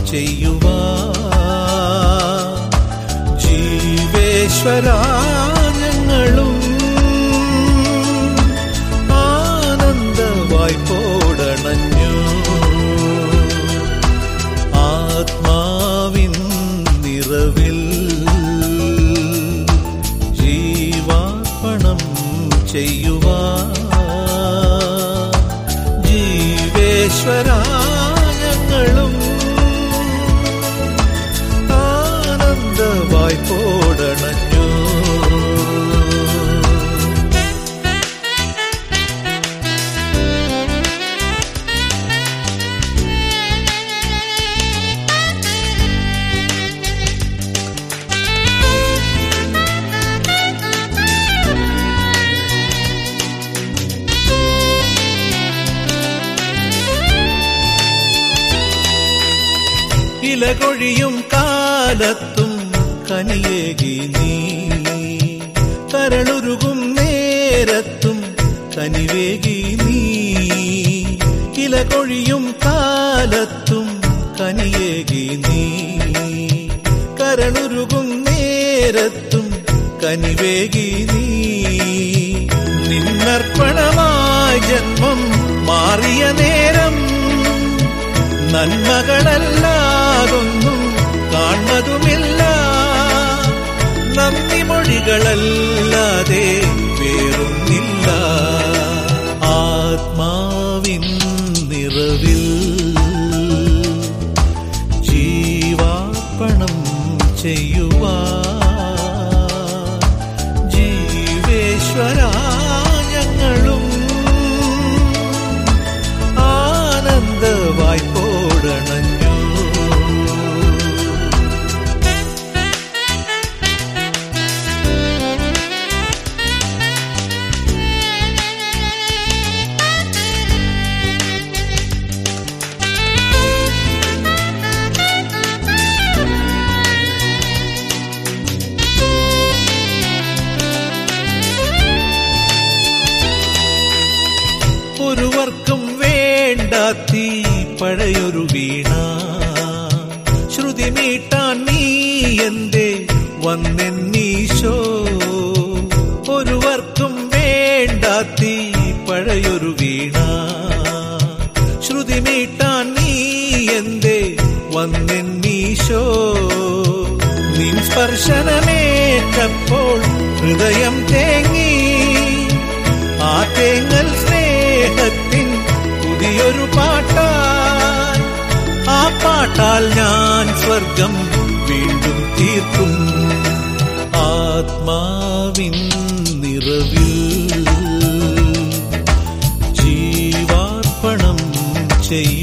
ചെയ്യുവാ ജീവേശ്വരാജങ്ങളും ആനന്ദവായി പോടണഞ്ഞു ആത്മാവിൻ നിറവിൽ ജീവാർപ്പണം ചെയ്യുവാ ജീവേശ്വരാജങ്ങളും ആനന്ദവായി പോടണഞ്ഞു ഇലകൊഴിയും കാലത്തും കനിയേകി നീ കരളുരുകും നേരത്തും കനിവേകി നീ ഇലകൊഴിയും കാലത്തും കനിയേകി നീ കരളുരുകും നേരത്തും കനിവേകി നീ നിന്നർപ്പണമായ ജന്മം മാറിയ നേരം നന്മകളല്ലാതൊന്നും കാണുന്നതുമില്ല നന്ദി മൊഴികളല്ലാതെ വേറൊന്നില്ല ആത്മാവിൻ നിറവിൽ ജീവാർപ്പണം ചെയ്യുവാ ജീവേശ്വരാജങ്ങളും ആനന്ദവായി പോടണഞ്ഞു ഒരുവർക്കും വേണ്ടാത്തീ പഴയൊരു വീണ ശ്രുതി മീട്ടാൻ നീ എന്തേ വന്നെന്നീശോ ഒരുവർക്കും വേണ്ടാത്തീ പഴയൊരു വീണ ശ്രുതി മീട്ടാൻ നീ എന്തേ വന്നെന്നീശോ നിൻ സ്പർശനമേറ്റപ്പോൾ ഹൃദയം തേങ്ങി ആ തേങ്ങൽ സ്നേഹത്തിൻ പുതിയൊരു പാട്ടാൽ ആ പാട്ടാൽ ഞാൻ സ്വർഗം വീണ്ടും തീർക്കും ആത്മാവിൻ നിറവിൽ ജീവാർപ്പണം ചെയ്യും